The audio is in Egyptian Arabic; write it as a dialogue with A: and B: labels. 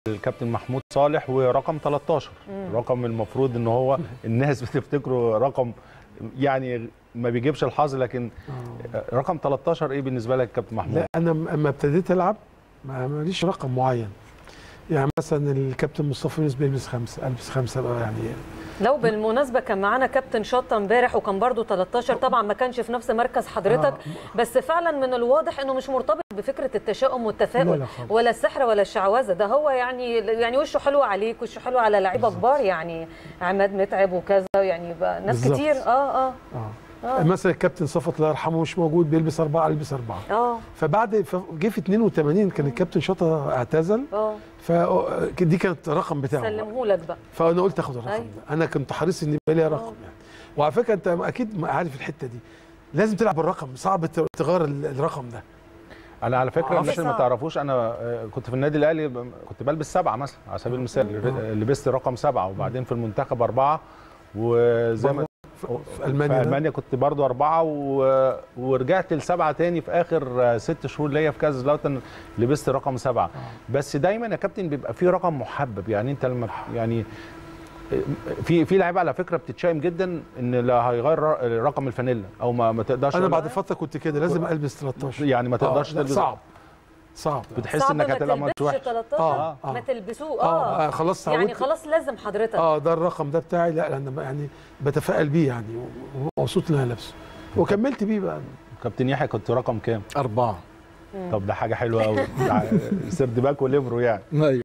A: الكابتن محمود صالح ورقم 13 رقم المفروض ان هو الناس بتفتكره رقم يعني ما بيجيبش الحظ لكن رقم 13 ايه بالنسبه لك كابتن محمود
B: لا انا اما ابتديت العب ما ماليش رقم معين يعني مثلا الكابتن مصطفى يونس بيلبس خمسه البس خمسه بقى يعني
C: لو بالمناسبه كان معانا كابتن شطه امبارح وكان برضو 13 طبعا ما كانش في نفس مركز حضرتك بس فعلا من الواضح انه مش مرتبط بفكره التشاؤم
B: لا
C: والتفاؤل
B: لا خالص.
C: ولا السحر ولا الشعوذه ده هو يعني يعني وشه حلو عليك وشه حلو على لعيبه كبار يعني عماد متعب وكذا يعني بقى ناس
B: بالظبط.
C: كتير اه اه
B: اه مثلا الكابتن صفت الله يرحمه مش موجود بيلبس اربعه البس اربعه
C: اه
B: فبعد ف- جه في 82 كان الكابتن شطه اعتزل
C: اه
B: فدي كانت الرقم بتاعه بقى.
C: سلمهولك بقى
B: فانا قلت اخد الرقم
C: أيوة.
B: ده انا كنت حريص ان يبقى لي رقم يعني وعلى فكره انت اكيد عارف الحته دي لازم تلعب بالرقم صعب ت- تغير ال- الرقم ده
A: انا على فكره
B: آه،
A: الناس اللي ما
C: صعب.
A: تعرفوش انا آه، كنت في النادي الاهلي ب- كنت بلبس سبعه مثلا على سبيل المثال ر- لبست رقم سبعه وبعدين في المنتخب اربعه وزي ما
B: في المانيا
A: في
B: ده.
A: المانيا كنت برضو اربعه و... ورجعت لسبعه تاني في اخر آه، ست شهور ليا في كازازلاوتن لبست رقم سبعه بس دايما يا كابتن بيبقى في رقم محبب يعني انت لما يعني في في لعيبه على فكره بتتشائم جدا ان لا هيغير ر- رقم الفانيلا او ما, ما تقدرش
B: انا
A: ولا-
B: بعد فتره كنت كده لازم البس 13
A: يعني ما تقدرش
B: آه لا
A: تلبس
B: صعب صعب
A: بتحس
C: صعب
A: انك
C: ما
A: هتلعب ماتش
C: تلبسش
A: وحش
C: 13
B: آه، آه.
C: ما تلبسوه
B: اه,
C: اه
B: آه خلاص
C: يعني
B: تعودت
C: خلاص لازم حضرتك
B: اه ده الرقم ده بتاعي لا انا يعني بتفائل بيه يعني ومبسوط ان انا لابسه وكملت بيه بقى
A: كابتن يحيى كنت رقم كام؟
D: أربعة
A: طب ده حاجه حلوه قوي سرد باك وليبرو يعني
D: أيوة